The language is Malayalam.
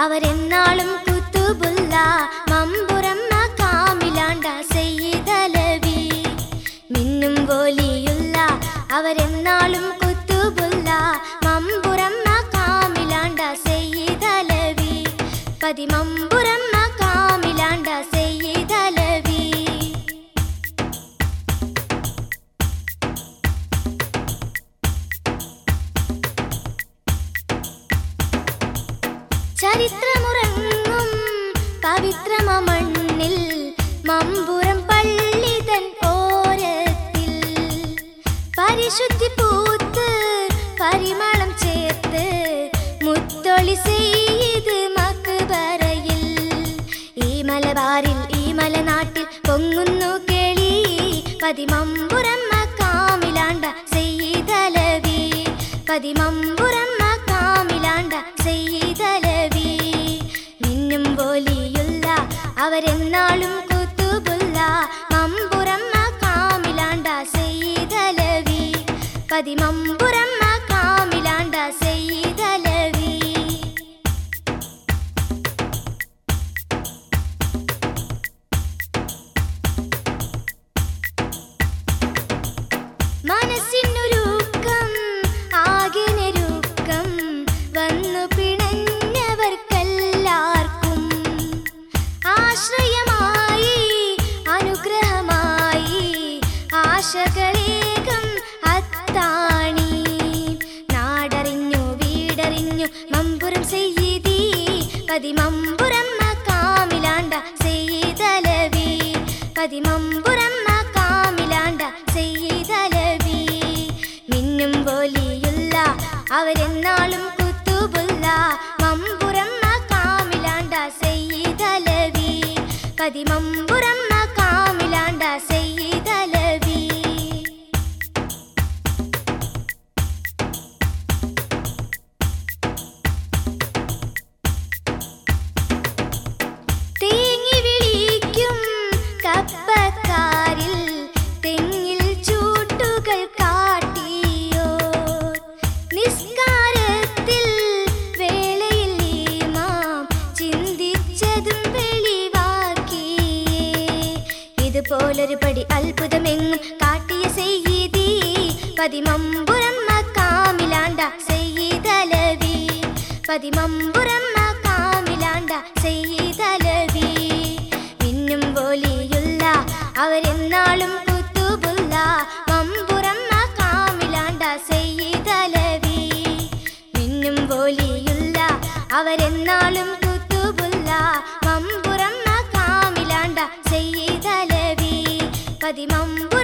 അവരെന്നാളും കുത്തുബുല്ല മമ്പുറമ്മ കാമിലാണ്ട സെയ്തലവി മിന്നും പോലിയുള്ള അവരെന്നാളും കുത്തുബുല്ല മമ്പുറമ്മ കാമിലാണ്ട സെയ്തലവി പതിമമ്പുറമ്മ കാമിലാണ്ട സെയ്തലവി ചരിത്രമുറങ്ങും പവിത്രമണ്ണിൽ മമ്പുറം പള്ളിതൻ ഓരത്തിൽ പരിശുദ്ധി പൂത്ത് പരിമളം ചേർത്ത് മുത്തൊളി ചെയ്ത് മക്ബറയിൽ ഈ മലബാറിൽ ഈ മലനാട്ടിൽ പൊങ്ങുന്നു കേളി പതിമമ്പുറമ്മ കാമിലാണ്ട സെയ്തലവി പതിമമ്പുറമ്മ കാമിലാണ്ട സെയ്തലവി മിന്നും പോലിയുള്ള അവരെന്നാളും കുത്തുബുല്ല മമ്പുറമ്മ കാമിലാണ്ട സെയ്തലവി പതിമമ്പുറമ്മ കാമിലാണ്ട സെയ്തലവി മനസ്സിനൊരുക്കം ആകിനൊരുക്കം വന്നു പിണഞ്ഞവർക്കെല്ലാവർക്കും ആശ്രയമായി അനുഗ്രഹമായി ആശകളേകം അത്താണി നാടറിഞ്ഞു വീടറിഞ്ഞു മമ്പുറം ചെയ്തി പതിമമ്പുറമ്മ കാമിലാണ്ട ചെയ്തലവി പതിമമ്പുറമ്മ കാമിലാണ്ട ചെയ്തലവി മിന്നും പോലിയുള്ള അവരെന്നാളും കുത്തുബുല്ല മമ്പുറമ്മ കാമിലാണ്ട ചെയ്തലവി പതിമമ്പുറമ്മ കാമിലാണ്ട ചെയ്തലവി തേങ്ങി വിളിക്കും കപ്പക്കാരിൽ തെങ്ങിൽ ചൂട്ടുകൾ കാട്ടിയോ നിസ്കാരത്തിൽ വേളയിൽ ഈമാം ചിന്തിച്ചതും വെളിവാക്കിയേ ഇതുപോലൊരു പടി അത്ഭുതമെങ്ങും കാട്ടിയ സെയ്തി പതിമമ്പുറമ്മ കാമിലാണ്ട സെയ്തലവി പതിമമ്പുറമ്മ കാമിലാണ്ട സെയ്തലവി മിന്നും പോലിയുള്ള അവരെന്നാളും കുത്തുബുല്ല മമ്പുറമ്മ കാമിലാണ്ട സെയ്തലവി മിന്നും പോലിയുള്ള അവരെന്നാളും കുത്തുബുല്ല മമ്പുറമ്മ കാമിലാണ്ട സെയ്തലവി പതിമമ്പു